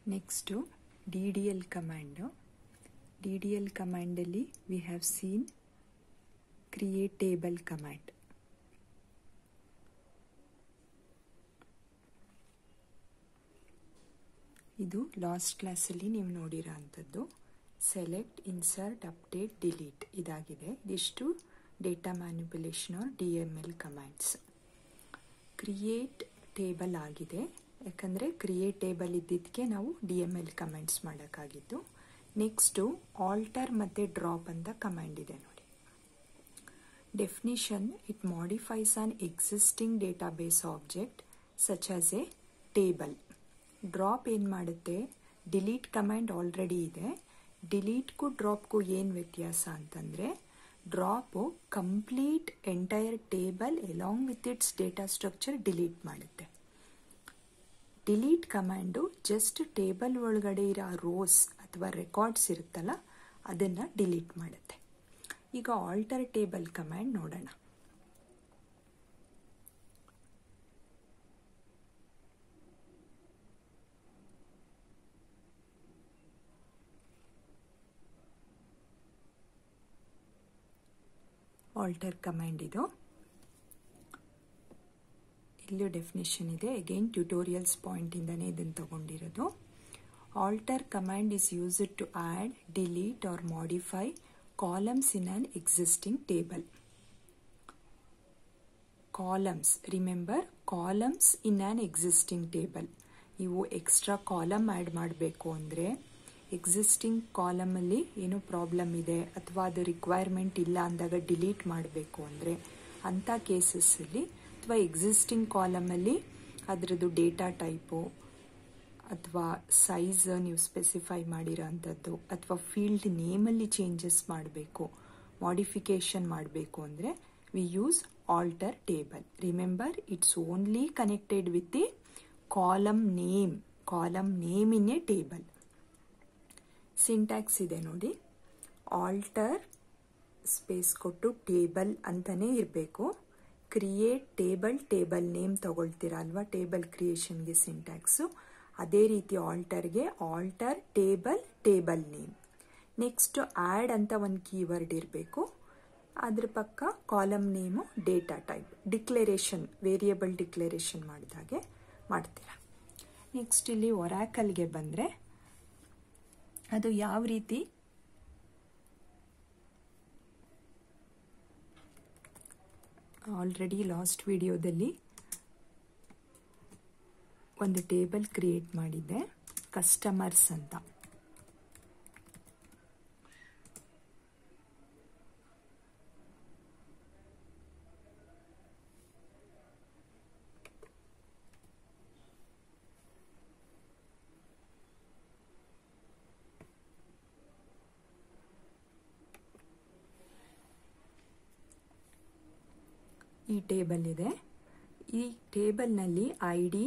Next D D L command D D L ಕಮ್ಯಾಂಡಲ್ಲಿ we have seen create table command ಇದು last ಕ್ಲಾಸಲ್ಲಿ ನೀವು ನೋಡಿರೋ ಅಂಥದ್ದು ಸೆಲೆಕ್ಟ್ ಇನ್ಸರ್ಟ್ ಅಪ್ಡೇಟ್ ಡಿಲೀಟ್ ಇದಾಗಿದೆ ಇದಿಷ್ಟು data manipulation or D M L commands create table ಆಗಿದೆ ಯಾಕಂದರೆ ಕ್ರಿಯೇಟ್ ಟೇಬಲ್ ಇದ್ದಿದ್ದಕ್ಕೆ ನಾವು ಡಿ ಎಮ್ ಎಲ್ ಕಮೆಂಟ್ಸ್ ಮಾಡೋಕ್ಕಾಗಿತ್ತು ನೆಕ್ಸ್ಟು ಆಲ್ಟರ್ ಮತ್ತು ಡ್ರಾಪ್ ಅಂತ ಕಮ್ಯಾಂಡ್ ಇದೆ ನೋಡಿ definition it modifies an existing database object such as a table drop ಏನು ಮಾಡುತ್ತೆ ಡಿಲೀಟ್ ಕಮ್ಯಾಂಡ್ ಆಲ್ರೆಡಿ ಇದೆ ಡಿಲೀಟ್ಗೂ ಡ್ರಾಪ್ಗೂ ಏನು ವ್ಯತ್ಯಾಸ ಅಂತಂದರೆ drop complete entire table along with its data structure delete ಮಾಡುತ್ತೆ ಡಿಲೀಟ್ ಕಮ್ಯಾಂಡು ಜಸ್ಟ್ ಟೇಬಲ್ ಒಳಗಡೆ ಇರೋ ರೋಸ್ ಅಥವಾ ರೆಕಾರ್ಡ್ಸ್ ಇರುತ್ತಲ್ಲ ಅದನ್ನು ಡಿಲೀಟ್ ಮಾಡುತ್ತೆ ಈಗ ಆಲ್ಟರ್ ಟೇಬಲ್ ಕಮ್ಯಾಂಡ್ ನೋಡೋಣ ಆಲ್ಟರ್ ಕಮ್ಯಾಂಡ್ ಇದು ಇಲ್ಲೂ ಡೆಫಿನೇಷನ್ ಇದೆ ಅಗೈನ್ ಟ್ಯುಟೋರಿಯಲ್ಸ್ ಪಾಯಿಂಟಿಂದನೇ ಇದನ್ನು ತಗೊಂಡಿರೋದು alter command is used to add delete or modify columns in an existing table columns remember columns in an existing table ನೀವು ಎಕ್ಸ್ಟ್ರಾ ಕಾಲಮ್ ಆ್ಯಡ್ ಮಾಡಬೇಕು ಅಂದರೆ ಎಕ್ಸಿಸ್ಟಿಂಗ್ ಕಾಲಮಲ್ಲಿ ಏನೋ ಪ್ರಾಬ್ಲಮ್ ಇದೆ ಅಥವಾ ಅದು ರಿಕ್ವೈರ್ಮೆಂಟ್ ಇಲ್ಲ ಅಂದಾಗ ಡಿಲೀಟ್ ಮಾಡಬೇಕು ಅಂದರೆ ಅಂಥ ಕೇಸಸ್ಸಲ್ಲಿ ಅಥವಾ ಎಕ್ಸಿಸ್ಟಿಂಗ್ ಕಾಲಮಲ್ಲಿ ಅದರದ್ದು ಡೇಟಾ ಟೈಪು ಅಥವಾ ಸೈಜ್ ನೀವು ಸ್ಪೆಸಿಫೈ ಮಾಡಿರೋ ಅಂಥದ್ದು ಅಥವಾ ಫೀಲ್ಡ್ ನೇಮಲ್ಲಿ ಚೇಂಜಸ್ ಮಾಡಬೇಕು ಮಾಡಿಫಿಕೇಶನ್ ಮಾಡಬೇಕು ಅಂದರೆ we use alter table remember it's only connected with the column name column name in a table syntax ಇದೆ ನೋಡಿ ಆಲ್ಟರ್ ಸ್ಪೇಸ್ ಕೊಟ್ಟು ಟೇಬಲ್ ಅಂತಲೇ ಇರಬೇಕು ಕ್ರಿಯೇಟ್ ಟೇಬಲ್ ಟೇಬಲ್ ನೇಮ್ ತಗೊಳ್ತೀರಾ ಅಲ್ವಾ ಟೇಬಲ್ ಕ್ರಿಯೇಷನ್ಗೆ ಸಿಂಟ್ಯಾಕ್ಸು ಅದೇ ರೀತಿ ಆಲ್ಟರ್ಗೆ alter table table name next add ಅಂತ ಒಂದು ಕೀವರ್ಡ್ ಇರಬೇಕು ಅದ್ರ ಪಕ್ಕ column name data type declaration variable declaration ಮಾಡಿದಾಗೆ ಮಾಡ್ತೀರಾ ನೆಕ್ಸ್ಟ್ ಇಲ್ಲಿ ಒರಾಕಲ್ಗೆ ಬಂದರೆ ಅದು ಯಾವ ರೀತಿ ಆಲ್ರೆಡಿ ಲಾಸ್ಟ್ ವಿಡಿಯೋದಲ್ಲಿ ಒಂದು ಟೇಬಲ್ ಕ್ರಿಯೇಟ್ ಮಾಡಿದ್ದೆ ಕಸ್ಟಮರ್ಸ್ ಅಂತ ಈ ಟೇಬಲ್ ಇದೆ ಈ ಟೇಬಲ್ನಲ್ಲಿ I D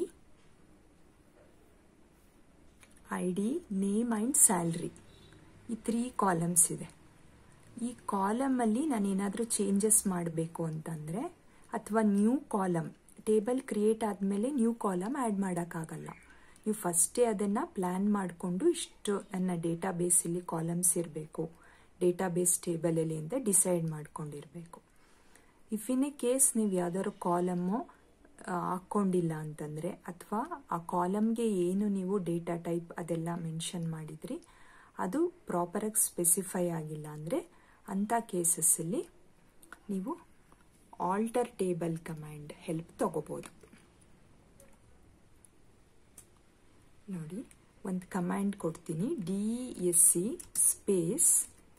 I D name and salary ಈ ತ್ರೀ ಕಾಲಮ್ಸ್ ಇದೆ ಈ ಕಾಲಮಲ್ಲಿ ನಾನು ಏನಾದರೂ ಚೇಂಜಸ್ ಮಾಡಬೇಕು ಅಂತಂದರೆ ಅಥವಾ ನ್ಯೂ ಕಾಲಮ್ ಟೇಬಲ್ ಕ್ರಿಯೇಟ್ ಆದಮೇಲೆ ನ್ಯೂ ಕಾಲಮ್ ಆ್ಯಡ್ ಮಾಡೋಕ್ಕಾಗಲ್ಲ ನೀವು ಫಸ್ಟೇ ಅದನ್ನು ಪ್ಲ್ಯಾನ್ ಮಾಡಿಕೊಂಡು ಇಷ್ಟು ನನ್ನ ಡೇಟಾ ಬೇಸಲ್ಲಿ ಕಾಲಮ್ಸ್ ಇರಬೇಕು ಡೇಟಾ ಬೇಸ್ ಟೇಬಲಲ್ಲಿ ಅಂತ ಡಿಸೈಡ್ ಮಾಡ್ಕೊಂಡಿರಬೇಕು ಇಫ್ ಇನ್ ಎ ಕೇಸ್ ನೀವು ಯಾವ್ದಾದ್ರು ಕಾಲಮ್ಮು ಹಾಕ್ಕೊಂಡಿಲ್ಲ ಅಂತಂದರೆ ಅಥವಾ ಆ ಕಾಲಮ್ಗೆ ಏನು ನೀವು ಡೇಟಾ ಟೈಪ್ ಅದೆಲ್ಲ ಮೆನ್ಷನ್ ಮಾಡಿದ್ರಿ ಅದು ಪ್ರಾಪರಾಗಿ ಸ್ಪೆಸಿಫೈ ಆಗಿಲ್ಲ ಅಂದರೆ ಅಂಥ ಕೇಸಸ್ಸಲ್ಲಿ ನೀವು ಆಲ್ಟರ್ ಟೇಬಲ್ ಕಮ್ಯಾಂಡ್ ಹೆಲ್ಪ್ ತಗೋಬೋದು ನೋಡಿ ಒಂದು ಕಮ್ಯಾಂಡ್ ಕೊಡ್ತೀನಿ D S C space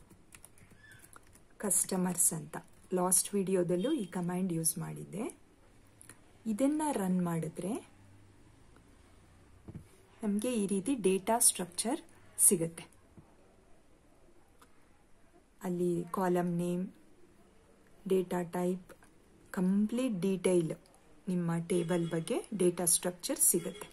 customers ಅಂತ ಲಾಸ್ಟ್ ವಿಡಿಯೋದಲ್ಲೂ ಈ ಕಮ್ಯಾಂಡ್ ಯೂಸ್ ಮಾಡಿದ್ದೆ ಇದನ್ನು ರನ್ ಮಾಡಿದ್ರೆ ನಮಗೆ ಈ ರೀತಿ ಡೇಟಾ ಸ್ಟ್ರಕ್ಚರ್ ಸಿಗುತ್ತೆ ಅಲ್ಲಿ column name data type complete detail ನಿಮ್ಮ ಟೇಬಲ್ ಬಗ್ಗೆ ಡೇಟಾ ಸ್ಟ್ರಕ್ಚರ್ ಸಿಗುತ್ತೆ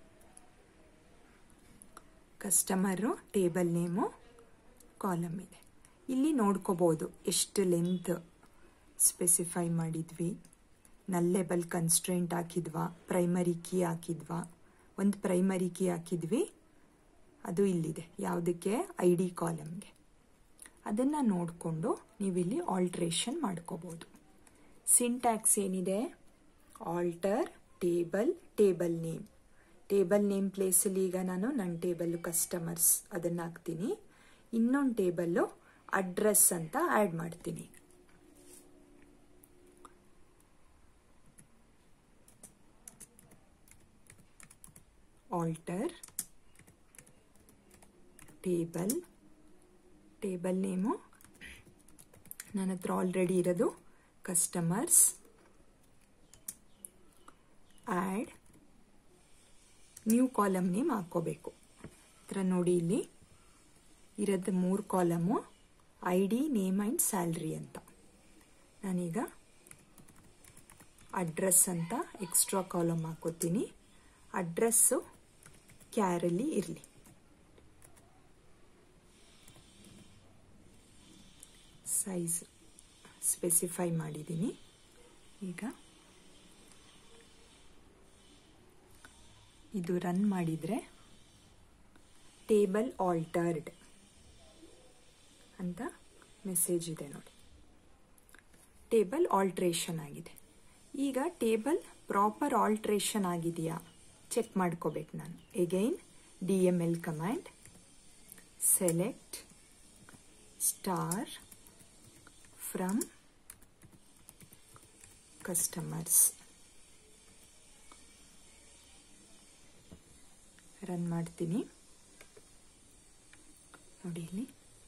ಕಸ್ಟಮರು ಟೇಬಲ್ ನೇಮು ಕಾಲಮ್ ಇದೆ ಇಲ್ಲಿ ನೋಡ್ಕೋಬೋದು ಎಷ್ಟು ಲೆಂತ್ ಸ್ಪೆಸಿಫೈ ಮಾಡಿದ್ವಿ ನಲ್ಲೆಬಲ್ ಕನ್ಸ್ಟ್ರೆಂಟ್ ಹಾಕಿದ್ವಾ ಪ್ರೈಮರಿ ಕೀ ಹಾಕಿದ್ವಾ ಒಂದು ಪ್ರೈಮರಿ ಕೀ ಹಾಕಿದ್ವಿ ಅದು ಇಲ್ಲಿದೆ ಯಾವುದಕ್ಕೆ ಐ ಡಿ ಕಾಲಮ್ಗೆ ಅದನ್ನು ನೋಡಿಕೊಂಡು ನೀವಿಲ್ಲಿ ಆಲ್ಟ್ರೇಷನ್ ಮಾಡ್ಕೋಬೋದು ಸಿಂಟ್ಯಾಕ್ಸ್ ಏನಿದೆ alter table table name table name ಪ್ಲೇಸಲ್ಲಿ ಈಗ ನಾನು ನನ್ನ ಟೇಬಲ್ಲು ಕಸ್ಟಮರ್ಸ್ ಅದನ್ನು ಹಾಕ್ತೀನಿ ಇನ್ನೊಂದು ಟೇಬಲ್ಲು ಅಡ್ರೆಸ್ ಅಂತ ಆ್ಯಡ್ ಮಾಡ್ತೀನಿ ಆಲ್ಟರ್ ಟೇಬಲ್ ಟೇಬಲ್ ನೇಮು ನನ್ನ ಹತ್ರ ಆಲ್ರೆಡಿ ಇರೋದು customers add new column name ಹಾಕ್ಕೋಬೇಕು ಹತ್ರ ನೋಡಿ ಇಲ್ಲಿ ಇರೋದು ಮೂರು column I D name and salary ಅಂತ ನಾನೀಗ ಅಡ್ರೆಸ್ ಅಂತ ಎಕ್ಸ್ಟ್ರಾ ಕಾಲಮ್ ಹಾಕೋತೀನಿ ಅಡ್ರೆಸ್ಸು ಕ್ಯಾರಲ್ಲಿ ಇರಲಿ ಸೈಜ್ ಸ್ಪೆಸಿಫೈ ಮಾಡಿದ್ದೀನಿ ಈಗ ಇದು ರನ್ ಮಾಡಿದರೆ ಟೇಬಲ್ ಆಲ್ಟರ್ಡ್ ಅಂತ ಮೆಸೇಜ್ ಇದೆ ನೋಡಿ ಟೇಬಲ್ ಆಲ್ಟ್ರೇಷನ್ ಆಗಿದೆ ಈಗ ಟೇಬಲ್ ಪ್ರಾಪರ್ ಆಲ್ಟ್ರೇಷನ್ ಆಗಿದೆಯಾ ಚೆಕ್ ಮಾಡ್ಕೋಬೇಕು ನಾನು again D M L command select star from customers run ಮಾಡ್ತೀನಿ ನೋಡಿ ಇಲ್ಲಿ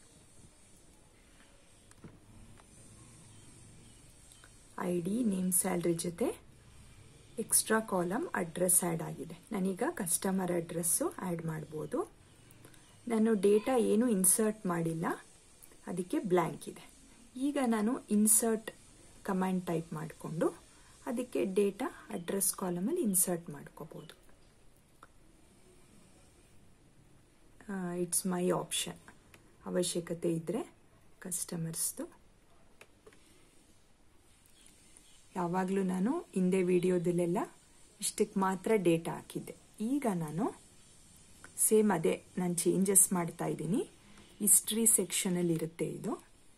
ಐ ಡಿ ನೇಮ್ ಸ್ಯಾಲ್ರಿ ಜೊತೆ ಎಕ್ಸ್ಟ್ರಾ ಕಾಲಮ್ ಅಡ್ರೆಸ್ ಆ್ಯಡ್ ಆಗಿದೆ ನಾನೀಗ ಕಸ್ಟಮರ್ ಅಡ್ರೆಸ್ಸು ಆ್ಯಡ್ ಮಾಡ್ಬೋದು ನಾನು ಡೇಟಾ ಏನು ಇನ್ಸರ್ಟ್ ಮಾಡಿಲ್ಲ ಅದಕ್ಕೆ ಬ್ಲ್ಯಾಂಕ್ ಇದೆ ಈಗ ನಾನು ಇನ್ಸರ್ಟ್ ಕಮ್ಯಾಂಡ್ ಟೈಪ್ ಮಾಡಿಕೊಂಡು ಅದಕ್ಕೆ ಡೇಟಾ ಅಡ್ರೆಸ್ ಕಾಲಮಲ್ಲಿ ಇನ್ಸರ್ಟ್ ಮಾಡ್ಕೋಬೋದು ಇಟ್ಸ್ ಮೈ ಆಪ್ಷನ್ ಅವಶ್ಯಕತೆ ಇದ್ದರೆ ಕಸ್ಟಮರ್ಸ್ದು ಯಾವಾಗಲೂ ನಾನು ಹಿಂದೆ ವಿಡಿಯೋದಲ್ಲೆಲ್ಲ ಇಷ್ಟಕ್ಕೆ ಮಾತ್ರ ಡೇಟಾ ಹಾಕಿದ್ದೆ ಈಗ ನಾನು ಸೇಮ್ ಅದೇ ನಾನು ಚೇಂಜಸ್ ಮಾಡ್ತಾ ಇದ್ದೀನಿ ಹಿಸ್ಟ್ರಿ ಸೆಕ್ಷನಲ್ಲಿ ಇರುತ್ತೆ ಇದು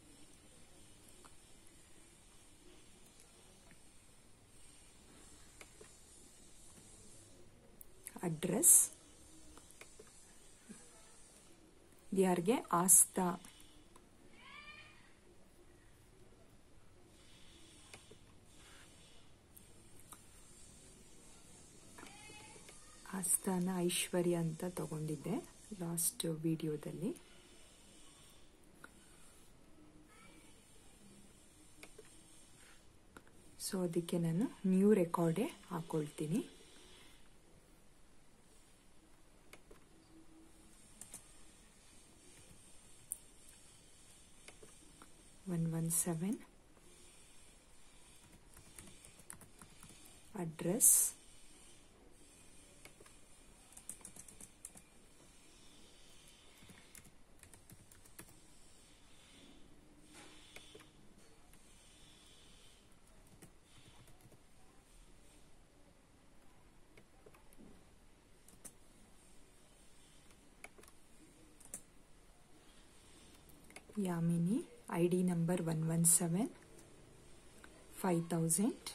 ಅಡ್ರೆಸ್ ಯಾರಿಗೆ ಆಸ್ತಾ ಆಸ್ಥಾನ ಐಶ್ವರ್ಯ ಅಂತ ತಗೊಂಡಿದ್ದೆ ಲಾಸ್ಟ್ ವಿಡಿಯೋದಲ್ಲಿ ಸೊ ಅದಕ್ಕೆ ನಾನು ನ್ಯೂ ರೆಕಾರ್ಡೇ ಹಾಕೊಳ್ತೀನಿ one one seven address Yamini I D number one one seven five thousand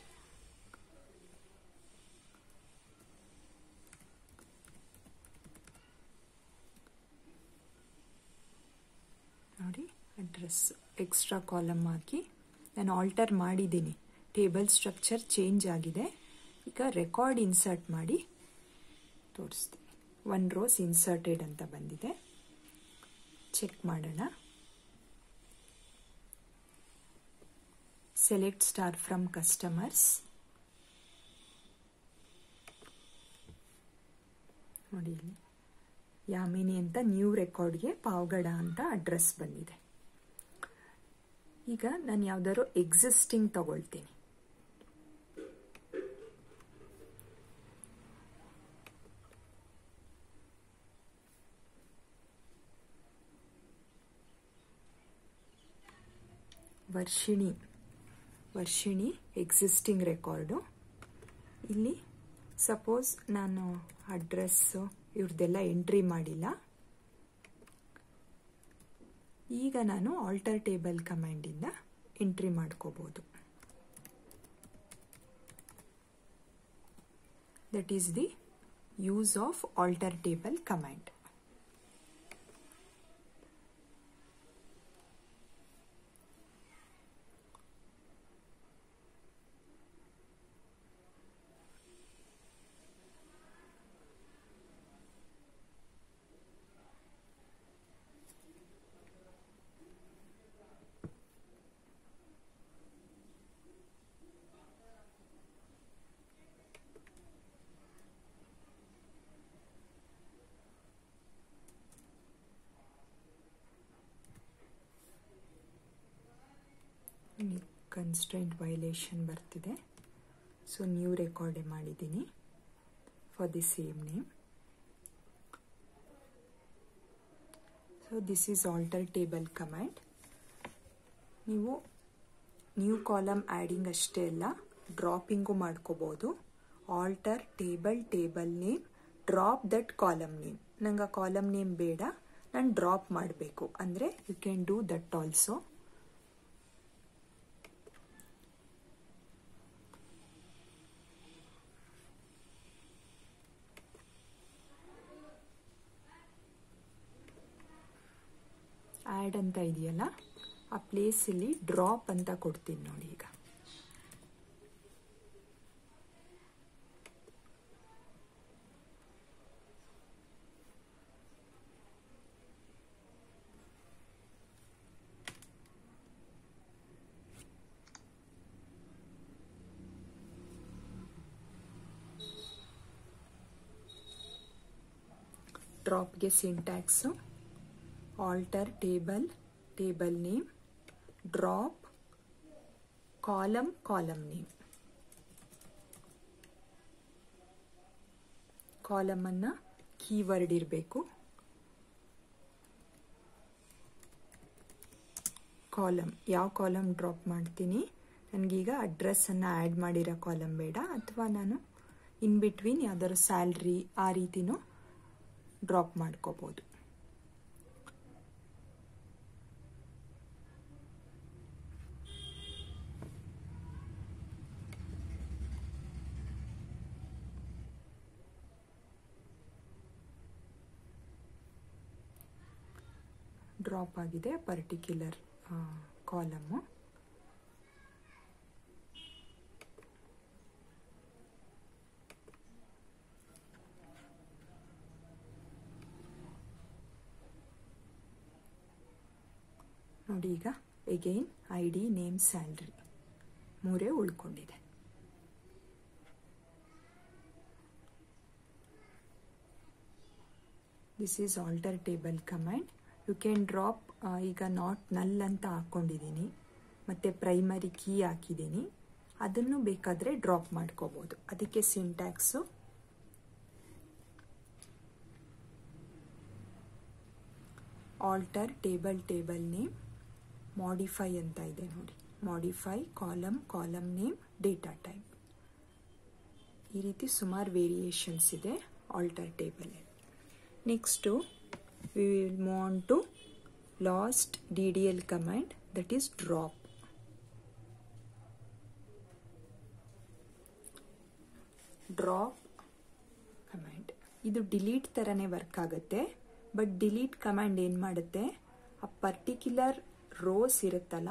ನೋಡಿ ಅಡ್ರೆಸ್ ಎಕ್ಸ್ಟ್ರಾ ಕಾಲಮ್ ಹಾಕಿ ನಾನು ಆಲ್ಟರ್ ಮಾಡಿದ್ದೀನಿ ಟೇಬಲ್ ಸ್ಟ್ರಕ್ಚರ್ ಚೇಂಜ್ ಆಗಿದೆ ಈಗ ರೆಕಾರ್ಡ್ ಇನ್ಸರ್ಟ್ ಮಾಡಿ ತೋರಿಸ್ತೀನಿ ಒನ್ ರೋಸ್ ಇನ್ಸರ್ಟೆಡ್ ಅಂತ ಬಂದಿದೆ ಚೆಕ್ ಮಾಡೋಣ ಸೆಲೆಕ್ಟ್ ಸ್ಟಾರ್ ಫ್ರಮ್ ಕಸ್ಟಮರ್ಸ್ ನೋಡಿ ಇಲ್ಲಿ ಯಾಮಿನಿ ಅಂತ ನ್ಯೂ ರೆಕಾರ್ಡ್ಗೆ ಪಾವಗಡ ಅಂತ ಅಡ್ರೆಸ್ ಬಂದಿದೆ ಈಗ ನಾನು ಯಾವ್ದಾದ್ರು ಎಕ್ಸಿಸ್ಟಿಂಗ್ ತಗೊಳ್ತೀನಿ ವರ್ಷಿಣಿ ವರ್ಷಿಣಿ ಎಕ್ಸಿಸ್ಟಿಂಗ್ ರೆಕಾರ್ಡು ಇಲ್ಲಿ ಸಪೋಸ್ ನಾನು ಅಡ್ರೆಸ್ಸು ಇವ್ರದ್ದೆಲ್ಲ ಎಂಟ್ರಿ ಮಾಡಿಲ್ಲ ಈಗ ನಾನು ಆಲ್ಟರ್ ಟೇಬಲ್ ಕಮಾಂಡಿಂದ ಎಂಟ್ರಿ ಮಾಡ್ಕೋಬೋದು that is the use of alter table command constraint violation ಬರ್ತಿದೆ ಸೊ ನ್ಯೂ ರೆಕಾರ್ಡೆ ಮಾಡಿದ್ದೀನಿ for the same name so this is alter table command ನೀವು ನ್ಯೂ ಕಾಲಮ್ ಆ್ಯಡಿಂಗ್ ಅಷ್ಟೇ ಅಲ್ಲ ಡ್ರಾಪಿಂಗು ಮಾಡ್ಕೋಬೋದು alter table table name drop that column name ನಂಗೆ ಆ column name ಬೇಡ ನಾನು ಡ್ರಾಪ್ ಮಾಡಬೇಕು ಅಂದರೆ you can do that also add ಅಂತ ಇದೆಯಲ್ಲ ಆ ಪ್ಲೇಸಲ್ಲಿ ಡ್ರಾಪ್ ಅಂತ ಕೊಡ್ತೀನಿ ನೋಡಿ ಈಗ ಡ್ರಾಪ್ಗೆ syntax alter table table name drop column column name ಕಾಲಮನ್ನು ಕೀವರ್ಡ್ ಇರಬೇಕು ಕಾಲಮ್ ಯಾವ ಕಾಲಮ್ ಡ್ರಾಪ್ ಮಾಡ್ತೀನಿ ನನಗೀಗ ಅಡ್ರೆಸ್ಸನ್ನು ಆ್ಯಡ್ ಮಾಡಿರೋ ಕಾಲಮ್ ಬೇಡ ಅಥವಾ ನಾನು ಇನ್ ಬಿಟ್ವೀನ್ ಯಾವ್ದಾದ್ರು ಸ್ಯಾಲ್ರಿ ಆ ರೀತಿನೂ ಡ್ರಾಪ್ ಮಾಡ್ಕೋಬೋದು ಡ್ರಾಪ್ ಆಗಿದೆ ಪರ್ಟಿಕ್ಯುಲರ್ ಕಾಲಮ್ಮು ನೋಡಿ ಈಗ again I D name salary ಮೂರೇ ಉಳ್ಕೊಂಡಿದೆ this is alter table command you can drop ಈಗ ನಾಟ್ ನಲ್ ಅಂತ ಹಾಕ್ಕೊಂಡಿದ್ದೀನಿ ಮತ್ತು ಪ್ರೈಮರಿ ಕೀ ಹಾಕಿದ್ದೀನಿ ಅದನ್ನು ಬೇಕಾದರೆ ಡ್ರಾಪ್ ಮಾಡ್ಕೋಬೋದು ಅದಕ್ಕೆ syntax alter table table name modify ಅಂತ ಇದೆ ನೋಡಿ modify column column name data type ಈ ರೀತಿ ಸುಮಾರು ವೇರಿಯೇಷನ್ಸ್ ಇದೆ alter table next we will move on to last D D L command that is drop drop command ಇದು delete ಥರನೇ work ಆಗುತ್ತೆ ಬಟ್ ಡಿಲೀಟ್ ಕಮ್ಯಾಂಡ್ ಏನು ಮಾಡುತ್ತೆ ಆ ಪರ್ಟಿಕ್ಯುಲರ್ ರೋಸ್ ಇರುತ್ತಲ್ಲ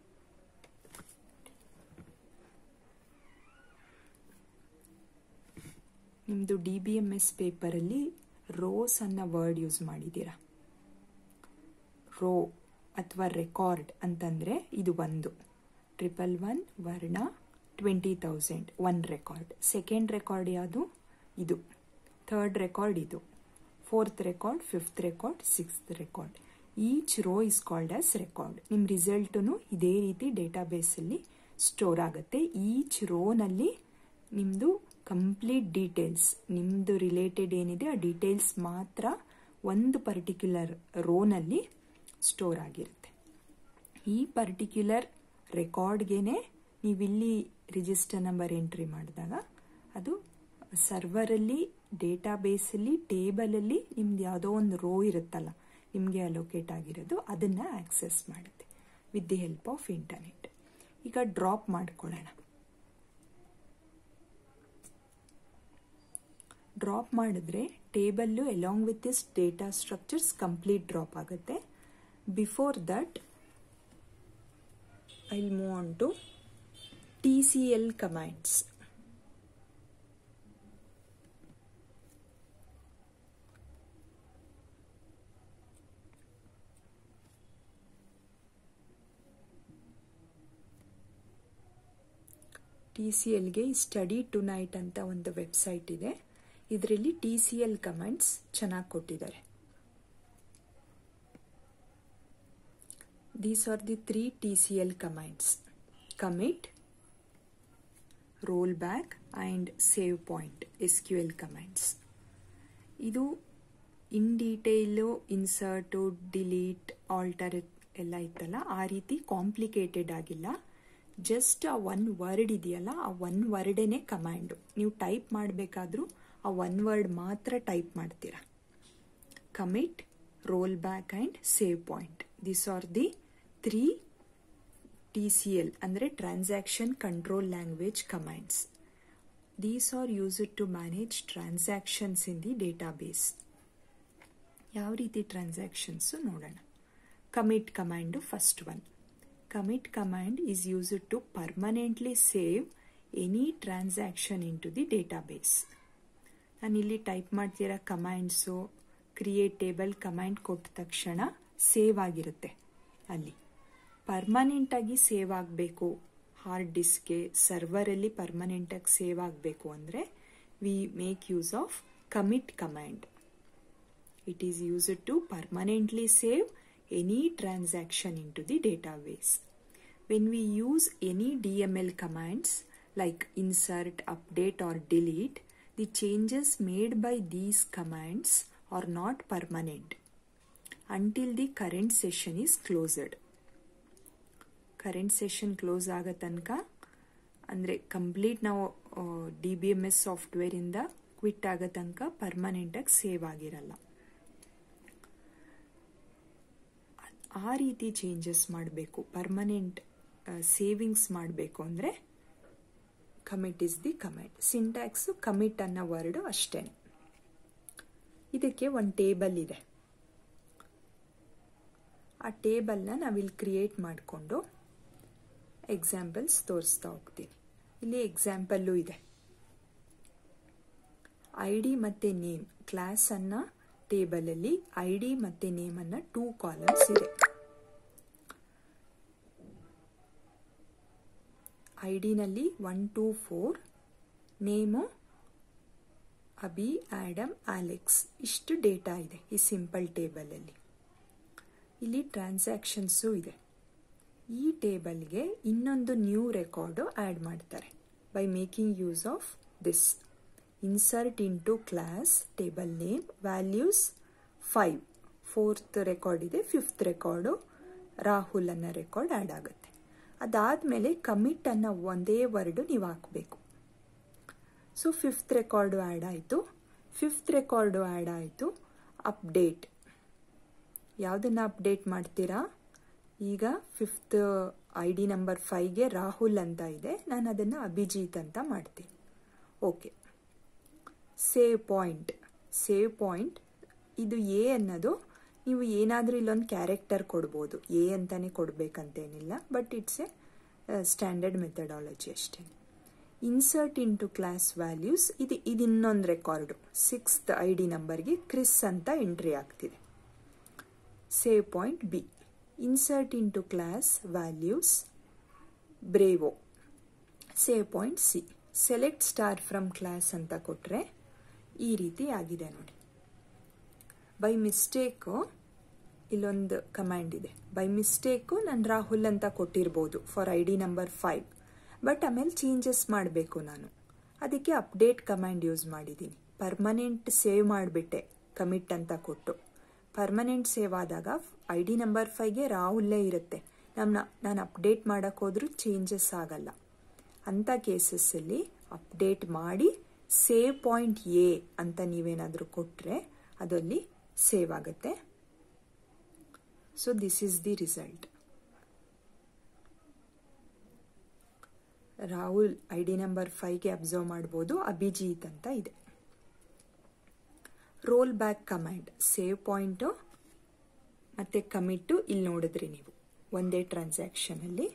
ನಿಮ್ಮದು ಡಿ ಬಿ ಎಮ್ ಎಸ್ ಪೇಪರಲ್ಲಿ ರೋಸ್ ಅನ್ನೋ ವರ್ಡ್ ಯೂಸ್ ಮಾಡಿದ್ದೀರಾ ರೋ ಅಥವಾ ರೆಕಾರ್ಡ್ ಅಂತಂದರೆ ಇದು ಒಂದು triple one Varna twenty thousand one record second record ಯಾವುದು ಇದು ಥರ್ಡ್ ರೆಕಾರ್ಡ್ ಇದು fourth record fifth record sixth record each row is called as record ನಿಮ್ಮ ರಿಸಲ್ಟು ಇದೇ ರೀತಿ ಡೇಟಾಬೇಸಲ್ಲಿ ಸ್ಟೋರ್ ಆಗುತ್ತೆ ಈಚ್ ರೋನಲ್ಲಿ ನಿಮ್ಮದು ಕಂಪ್ಲೀಟ್ ಡೀಟೇಲ್ಸ್ ನಿಮ್ಮದು ರಿಲೇಟೆಡ್ ಏನಿದೆ ಆ ಡೀಟೇಲ್ಸ್ ಮಾತ್ರ ಒಂದು ಪರ್ಟಿಕ್ಯುಲರ್ ರೋನಲ್ಲಿ ಸ್ಟೋರ್ ಆಗಿರುತ್ತೆ ಈ ಪರ್ಟಿಕ್ಯುಲರ್ ರೆಕಾರ್ಡ್ಗೇನೆ ನೀವಿಲ್ಲಿ ರಿಜಿಸ್ಟರ್ ನಂಬರ್ ಎಂಟ್ರಿ ಮಾಡಿದಾಗ ಅದು ಸರ್ವರಲ್ಲಿ ಡೇಟಾಬೇಸಲ್ಲಿ ಟೇಬಲಲ್ಲಿ ನಿಮ್ದು ಯಾವುದೋ ಒಂದು ರೋ ಇರುತ್ತಲ್ಲ ನಿಮಗೆ ಅಲೋಕೇಟ್ ಆಗಿರೋದು ಅದನ್ನು ಆಕ್ಸೆಸ್ ಮಾಡುತ್ತೆ with the help of internet ಈಗ ಡ್ರಾಪ್ ಮಾಡ್ಕೊಳ್ಳೋಣ ಡ್ರಾಪ್ ಮಾಡಿದ್ರೆ table along with this data structures complete drop ಆಗುತ್ತೆ before that I move on to T C L commands T C ಎಲ್ಗೆ ಸ್ಟಡಿ ಟು ನೈಟ್ ಅಂತ ಒಂದು website ಇದೆ ಇದರಲ್ಲಿ T C L commands ಚೆನ್ನಾಗಿ ಕೊಟ್ಟಿದ್ದಾರೆ these are the three T C L commands commit roll back and save savepoint S Q L commands ಇದು in detail insert delete alter ಎಲ್ಲ ಇತ್ತಲ್ಲ ಆ ರೀತಿ ಕಾಂಪ್ಲಿಕೇಟೆಡ್ ಆಗಿಲ್ಲ ಜಸ್ಟ್ ಆ ಒನ್ ವರ್ಡ್ ಇದೆಯಲ್ಲ ಆ ಒನ್ ವರ್ಡೇನೆ ಕಮಾಂಡು ನೀವು ಟೈಪ್ ಮಾಡಬೇಕಾದ್ರೂ ಆ ಒನ್ ವರ್ಡ್ ಮಾತ್ರ ಟೈಪ್ ಮಾಡ್ತೀರಾ commit roll back and save point this are the three T C L ಅಂದರೆ transaction control language commands these are used to manage transactions in the database ಯಾವ ರೀತಿ transactions ನೋಡೋಣ commit command first one commit command is used to permanently save any transaction into the database ನಾನಿಲ್ಲಿ type ಮಾಡ್ತಿರೋ commands create table command ಕೊಟ್ಟ ತಕ್ಷಣ save ಆಗಿರುತ್ತೆ ಅಲ್ಲಿ ಪರ್ಮನೆಂಟಾಗಿ ಸೇವ್ ಆಗಬೇಕು ಹಾರ್ಡ್ ಡಿಸ್ಕ್ಗೆ ಸರ್ವರಲ್ಲಿ ಪರ್ಮನೆಂಟಾಗಿ ಸೇವ್ ಆಗಬೇಕು ಅಂದರೆ we make use of commit command it is used to permanently save any transaction into the database. When we use any DML commands like insert, update or delete, the changes made by these commands are not permanent until the current session is closed. Current session close ಆಗೋ ತನಕ ಅಂದರೆ complete ನಾವು D B M S ಸಾಫ್ಟ್ವೇರಿಂದ quit ಆಗೋ ತನಕ ಪರ್ಮನೆಂಟಾಗಿ save ಆಗಿರಲ್ಲ ಆ ರೀತಿ ಚೇಂಜಸ್ ಮಾಡಬೇಕು ಪರ್ಮನೆಂಟ್ ಸೇವಿಂಗ್ಸ್ ಮಾಡಬೇಕು ಅಂದರೆ commit is the comment syntax commit ಅನ್ನೋ ವರ್ಡು ಅಷ್ಟೇ ಇದಕ್ಕೆ ಒಂದು ಟೇಬಲ್ ಇದೆ ಆ ಟೇಬಲ್ನ ನಾವಿಲ್ಲಿ ಕ್ರಿಯೇಟ್ ಮಾಡಿಕೊಂಡು ಎಕ್ಸಾಂಪಲ್ಸ್ ತೋರಿಸ್ತಾ ಹೋಗ್ತೀನಿ ಇಲ್ಲಿ ಎಕ್ಸಾಂಪಲ್ಲು ಇದೆ ಐ ಡಿ ಮತ್ತು ನೇಮ್ ಕ್ಲಾಸನ್ನು ಟೇಬಲಲ್ಲಿ ಐ ಡಿ ಮತ್ತು ನೇಮನ್ನು ಟೂ ಕಾಲಮ್ಸ್ ಇದೆ ಐ ಡಿನಲ್ಲಿ one two four name Abhi Adam Alex ಇಷ್ಟು ಡೇಟಾ ಇದೆ ಈ ಸಿಂಪಲ್ ಟೇಬಲಲ್ಲಿ ಇಲ್ಲಿ ಟ್ರಾನ್ಸಾಕ್ಷನ್ಸು ಇದೆ ಈ ಟೇಬಲ್ಗೆ ಇನ್ನೊಂದು ನ್ಯೂ ರೆಕಾರ್ಡು ಆ್ಯಡ್ ಮಾಡ್ತಾರೆ by making use of this insert into class table name values five fourth record ಇದೆ ಫಿಫ್ತ್ ರೆಕಾರ್ಡು ರಾಹುಲ್ ಅನ್ನೋ ರೆಕಾರ್ಡ್ ಆ್ಯಡ್ ಆಗುತ್ತೆ ಅದಾದಮೇಲೆ ಕಮಿಟ್ ಅನ್ನೋ ಒಂದೇ ವರ್ಡು ನೀವು ಹಾಕಬೇಕು ಸೊ ಫಿಫ್ತ್ ರೆಕಾರ್ಡು ಆ್ಯಡ್ ಆಯಿತು ಫಿಫ್ತ್ ರೆಕಾರ್ಡು ಆ್ಯಡ್ ಆಯಿತು ಅಪ್ಡೇಟ್ ಯಾವುದನ್ನು ಅಪ್ಡೇಟ್ ಮಾಡ್ತೀರಾ ಈಗ ಫಿಫ್ತ್ ಐ ಡಿ ನಂಬರ್ ಫೈವ್ಗೆ ರಾಹುಲ್ ಅಂತ ಇದೆ ನಾನು ಅದನ್ನು ಅಭಿಜಿತ್ ಅಂತ ಮಾಡ್ತೀನಿ okay save point save point ಇದು ಎ ಅನ್ನೋದು ನೀವು ಏನಾದರೂ ಇಲ್ಲೊಂದು ಕ್ಯಾರೆಕ್ಟರ್ ಕೊಡ್ಬೋದು ಎ ಅಂತಲೇ ಕೊಡಬೇಕಂತೇನಿಲ್ಲ but it's a standard methodology ಅಷ್ಟೇ ಇನ್ಸರ್ಟ್ ಇಂಟು ಕ್ಲಾಸ್ ವ್ಯಾಲ್ಯೂಸ್ ಇದು ಇದು ಇನ್ನೊಂದು ರೆಕಾರ್ಡು ಸಿಕ್ಸ್ತ್ ಐ ಡಿ ನಂಬರ್ಗೆ ಕ್ರಿಸ್ ಅಂತ ಎಂಟ್ರಿ ಆಗ್ತಿದೆ save point B insert into class values Bravo save point C select star from class ಅಂತ ಕೊಟ್ಟರೆ ಈ ರೀತಿ ಆಗಿದೆ ನೋಡಿ ಬೈ ಮಿಸ್ಟೇಕು ಇಲ್ಲೊಂದು ಕಮ್ಯಾಂಡ್ ಇದೆ ಬೈ ಮಿಸ್ಟೇಕು ನಾನು ರಾಹುಲ್ ಅಂತ ಕೊಟ್ಟಿರ್ಬೋದು for I D number five but ಆಮೇಲೆ ಚೇಂಜಸ್ ಮಾಡಬೇಕು ನಾನು ಅದಕ್ಕೆ ಅಪ್ಡೇಟ್ ಕಮ್ಯಾಂಡ್ ಯೂಸ್ ಮಾಡಿದ್ದೀನಿ ಪರ್ಮನೆಂಟ್ ಸೇವ್ ಮಾಡಿಬಿಟ್ಟೆ ಕಮಿಟ್ ಅಂತ ಕೊಟ್ಟು ಪರ್ಮನೆಂಟ್ ಸೇವ್ ಆದಾಗ ಐ ಡಿ ನಂಬರ್ ಫೈವ್ಗೆ ರಾಹುಲ್ಲೇ ಇರುತ್ತೆ ನಮ್ಮ ನಾನು ಅಪ್ಡೇಟ್ ಮಾಡೋಕ್ಕೆ ಹೋದ್ರೂ ಚೇಂಜಸ್ ಆಗಲ್ಲ ಅಂಥ ಕೇಸಸ್ಸಲ್ಲಿ ಅಪ್ಡೇಟ್ ಮಾಡಿ ಸೇವ್ ಪಾಯಿಂಟ್ ಎ ಅಂತ ನೀವೇನಾದರೂ ಕೊಟ್ಟರೆ ಅದಲ್ಲಿ ಸೇವ್ ಆಗುತ್ತೆ so this is the result Rahul I D number ಫೈವ್ಗೆ ಅಬ್ಸರ್ವ್ ಮಾಡ್ಬೋದು ಅಭಿಜಿತ್ ಅಂತ ಇದೆ roll back command save point ಮತ್ತೆ ಕಮಿಟ್ಟು ಇಲ್ಲಿ ನೋಡಿದ್ರಿ ನೀವು ಒಂದೇ ಟ್ರಾನ್ಸಾಕ್ಷನಲ್ಲಿ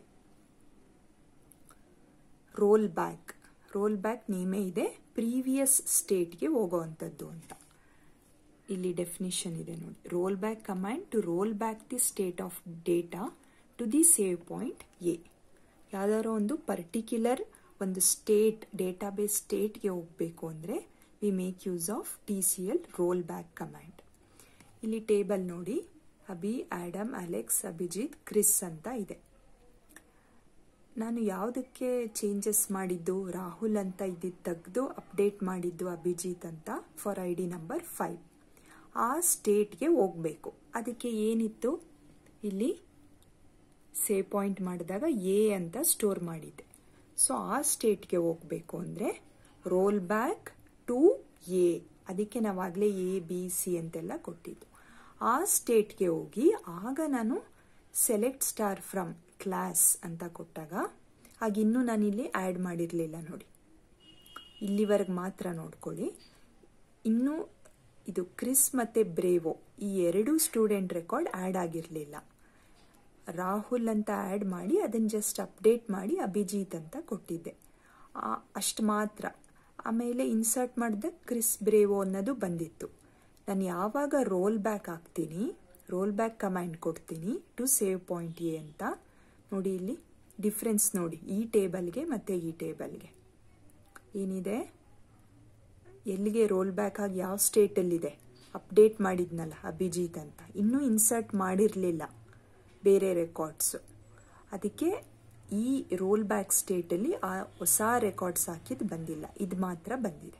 ರೋಲ್ ಬ್ಯಾಕ್ ರೋಲ್ ಬ್ಯಾಕ್ ನೇಮೇ ಇದೆ ಪ್ರೀವಿಯಸ್ ಸ್ಟೇಟ್ಗೆ ಹೋಗೋವಂಥದ್ದು ಅಂತ ಇಲ್ಲಿ ಡೆಫಿನಿಷನ್ ಇದೆ ನೋಡಿ roll back command to roll back the state of data to the save point A ಯಾವ್ದಾರೋ ಒಂದು ಪರ್ಟಿಕ್ಯುಲರ್ ಒಂದು ಸ್ಟೇಟ್ ಡೇಟಾಬೇಸ್ ಸ್ಟೇಟ್ಗೆ ಹೋಗಬೇಕು ಅಂದರೆ we make use of T C L roll back command ಇಲ್ಲಿ ಟೇಬಲ್ ನೋಡಿ Abhi Adam Alex Abhijit Chris ಅಂತ ಇದೆ ನಾನು ಯಾವುದಕ್ಕೆ ಚೇಂಜಸ್ ಮಾಡಿದ್ದು ರಾಹುಲ್ ಅಂತ ಇದ್ದಿದ್ದು ತೆಗೆದು ಅಪ್ಡೇಟ್ ಮಾಡಿದ್ದು ಅಭಿಜಿತ್ ಅಂತ for I D number five ಆ ಸ್ಟೇಟ್ಗೆ ಹೋಗಬೇಕು ಅದಕ್ಕೆ ಏನಿತ್ತು ಇಲ್ಲಿ ಸೇವ್ ಪಾಯಿಂಟ್ ಮಾಡಿದಾಗ ಎ ಅಂತ ಸ್ಟೋರ್ ಮಾಡಿದ್ದೆ ಸೊ ಆ ಸ್ಟೇಟ್ಗೆ ಹೋಗಬೇಕು ಅಂದರೆ ರೋಲ್ ಬ್ಯಾಕ್ ಟು ಎ ಅದಕ್ಕೆ ನಾವಾಗಲೇ ಎ ಬಿ ಸಿ ಅಂತೆಲ್ಲ ಕೊಟ್ಟಿದ್ದು ಆ ಸ್ಟೇಟ್ಗೆ ಹೋಗಿ ಆಗ ನಾನು ಸೆಲೆಕ್ಟ್ ಸ್ಟಾರ್ ಫ್ರಮ್ ಕ್ಲಾಸ್ ಅಂತ ಕೊಟ್ಟಾಗ ಆಗ ಇನ್ನೂ ನಾನಿಲ್ಲಿ ಆ್ಯಡ್ ಮಾಡಿರಲಿಲ್ಲ ನೋಡಿ ಇಲ್ಲಿವರೆಗೆ ಮಾತ್ರ ನೋಡ್ಕೊಳ್ಳಿ ಇನ್ನೂ ಇದು ಕ್ರಿಸ್ ಮತ್ತು ಬ್ರೇವೋ ಈ ಎರಡು ಸ್ಟೂಡೆಂಟ್ ರೆಕಾರ್ಡ್ ಆ್ಯಡ್ ಆಗಿರಲಿಲ್ಲ ರಾಹುಲ್ ಅಂತ ಆ್ಯಡ್ ಮಾಡಿ ಅದನ್ನು ಜಸ್ಟ್ ಅಪ್ಡೇಟ್ ಮಾಡಿ ಅಭಿಜಿತ್ ಅಂತ ಕೊಟ್ಟಿದ್ದೆ ಅಷ್ಟು ಮಾತ್ರ ಆಮೇಲೆ ಇನ್ಸರ್ಟ್ ಮಾಡಿದ ಕ್ರಿಸ್ ಬ್ರೇವೋ ಅನ್ನೋದು ಬಂದಿತ್ತು ನಾನು ಯಾವಾಗ ರೋಲ್ ಬ್ಯಾಕ್ ಹಾಕ್ತೀನಿ ರೋಲ್ ಬ್ಯಾಕ್ ಕಮಾಂಡ್ ಕೊಡ್ತೀನಿ ಟು ಸೇವ್ ಪಾಯಿಂಟ್ ಎ ಅಂತ ನೋಡಿ ಇಲ್ಲಿ ಡಿಫ್ರೆನ್ಸ್ ನೋಡಿ ಈ ಟೇಬಲ್ಗೆ ಮತ್ತು ಈ ಟೇಬಲ್ಗೆ ಏನಿದೆ ಎಲ್ಲಿಗೆ ರೋಲ್ ಬ್ಯಾಕ್ ಆಗಿ ಯಾವ ಸ್ಟೇಟಲ್ಲಿದೆ ಅಪ್ಡೇಟ್ ಮಾಡಿದ್ನಲ್ಲ ಅಭಿಜಿತ್ ಅಂತ ಇನ್ನೂ ಇನ್ಸರ್ಟ್ ಮಾಡಿರಲಿಲ್ಲ ಬೇರೆ ರೆಕಾರ್ಡ್ಸು ಅದಕ್ಕೆ ಈ ರೋಲ್ ಬ್ಯಾಕ್ ಸ್ಟೇಟಲ್ಲಿ ಆ ಹೊಸ ರೆಕಾರ್ಡ್ಸ್ ಹಾಕಿದ್ದು ಬಂದಿಲ್ಲ ಇದು ಮಾತ್ರ ಬಂದಿದೆ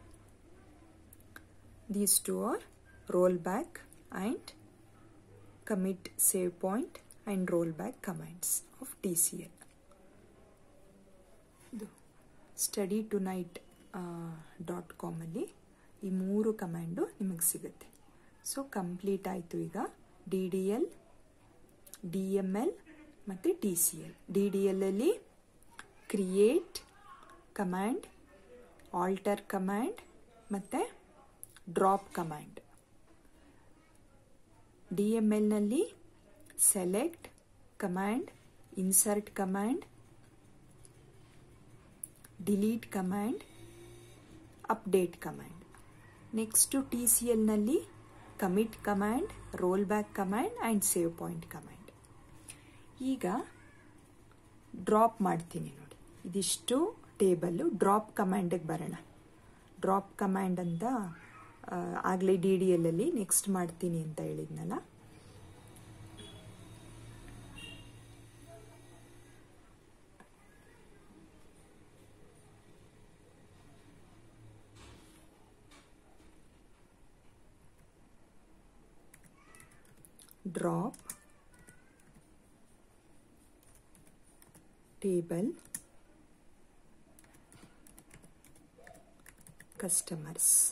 these two are roll back and commit save point and roll back comments of T C L ಇದು ಸ್ಟಡಿ ಟು ನೈಟ್ ಡಾಟ್ ಕಾಮಲ್ಲಿ ಈ ಮೂರು ಕಮ್ಯಾಂಡು ನಿಮಗೆ ಸಿಗುತ್ತೆ ಸೊ ಕಂಪ್ಲೀಟ್ ಆಯಿತು ಈಗ D D L D M L ಮತ್ತು T C L D D ಎಲ್ಲಲ್ಲಿ ಕ್ರಿಯೇಟ್ ಕಮ್ಯಾಂಡ್ ಆಲ್ಟರ್ ಕಮ್ಯಾಂಡ್ ಮತ್ತು ಡ್ರಾಪ್ ಕಮ್ಯಾಂಡ್ ಡಿ ಎಮ್ ಎಲ್ನಲ್ಲಿ select command insert command delete command update command next T C ಎಲ್ನಲ್ಲಿ commit command roll back command and save point command ಈಗ drop ಮಾಡ್ತೀನಿ ನೋಡಿ ಇದಿಷ್ಟು table drop ಕಮ್ಯಾಂಡಿಗೆ ಬರೋಣ drop command ಅಂತ ಆಗಲೇ D D ಎಲ್ಲಲ್ಲಿ next ಮಾಡ್ತೀನಿ ಅಂತ ಹೇಳಿದ್ನಲ್ಲ drop table customers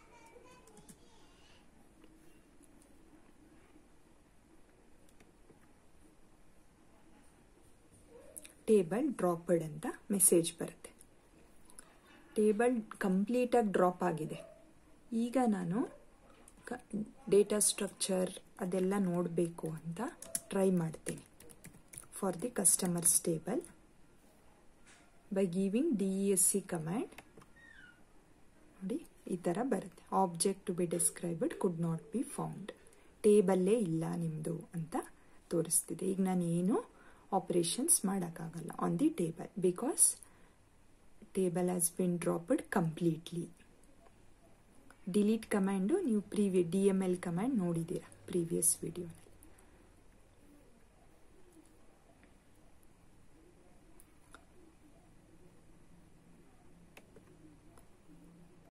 table dropped ಅಂತ ಮೆಸೇಜ್ ಬರುತ್ತೆ ಟೇಬಲ್ ಕಂಪ್ಲೀಟಾಗಿ ಡ್ರಾಪ್ ಆಗಿದೆ ಈಗ ನಾನು ಕ ಡೇಟಾ ಸ್ಟ್ರಕ್ಚರ್ ಅದೆಲ್ಲ ನೋಡಬೇಕು ಅಂತ ಟ್ರೈ ಮಾಡ್ತೀನಿ for the customers table by giving D E S C command ನೋಡಿ ಈ ಥರ ಬರುತ್ತೆ object to be described could not be found ಟೇಬಲ್ಲೇ ಇಲ್ಲ ನಿಮ್ಮದು ಅಂತ ತೋರಿಸ್ತಿದೆ ಈಗ ನಾನು ಏನು ಆಪರೇಷನ್ಸ್ ಮಾಡೋಕ್ಕಾಗಲ್ಲ on the table because table has been dropped completely delete command ನೀವು previous D M L command ನೋಡಿದ್ದೀರಾ ಪ್ರೀವಿಯಸ್ ವಿಡಿಯೋನಲ್ಲಿ